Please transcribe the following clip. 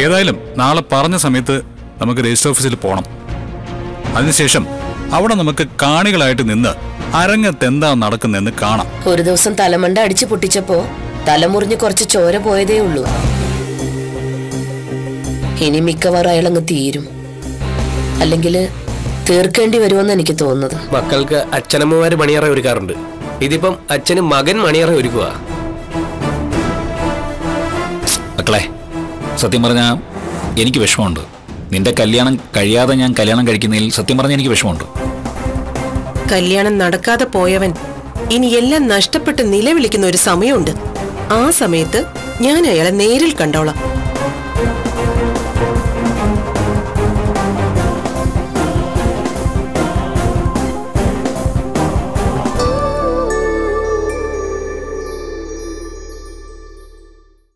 ഏതായാലും നാളെ പറഞ്ഞ സമയത്ത് നമുക്ക് രജിസ്റ്റർ ഓഫീസിൽ പോകണം അതിനുശേഷം അവിടെ നമുക്ക് കാണികളായിട്ട് നിന്ന് അരങ്ങത്ത് എന്താ നടക്കുന്നതെന്ന് കാണാം ഒരു ദിവസം തലമണ്ട അടിച്ചു പൊട്ടിച്ചപ്പോ തലമുറിഞ്ഞ് കുറച്ച് ചോര പോയതേ ഉള്ളൂ ഇനി മിക്കവാറും അയാളങ്ങ് തീരും അല്ലെങ്കിൽ തീർക്കേണ്ടി വരുമെന്ന് എനിക്ക് തോന്നുന്നത് മക്കൾക്ക് അച്ഛനമ്മമാര് മണിയറ ഒരുക്കാറുണ്ട് ഇതിപ്പം അച്ഛന് മകൻ മണിയറ ഒരുക്കുക മക്കളെ സത്യം പറഞ്ഞാൽ എനിക്ക് വിഷമമുണ്ട് നിന്റെ കല്യാണം കഴിയാതെ ഞാൻ കല്യാണം കഴിക്കുന്നതിൽ സത്യം പറഞ്ഞാൽ എനിക്ക് വിഷമമുണ്ട് കല്യാണം നടക്കാതെ പോയവൻ ഇനി എല്ലാം നഷ്ടപ്പെട്ട് നിലവിളിക്കുന്ന ഒരു സമയമുണ്ട് ആ സമയത്ത് ഞാൻ അയാളെ നേരിൽ കണ്ടോളാം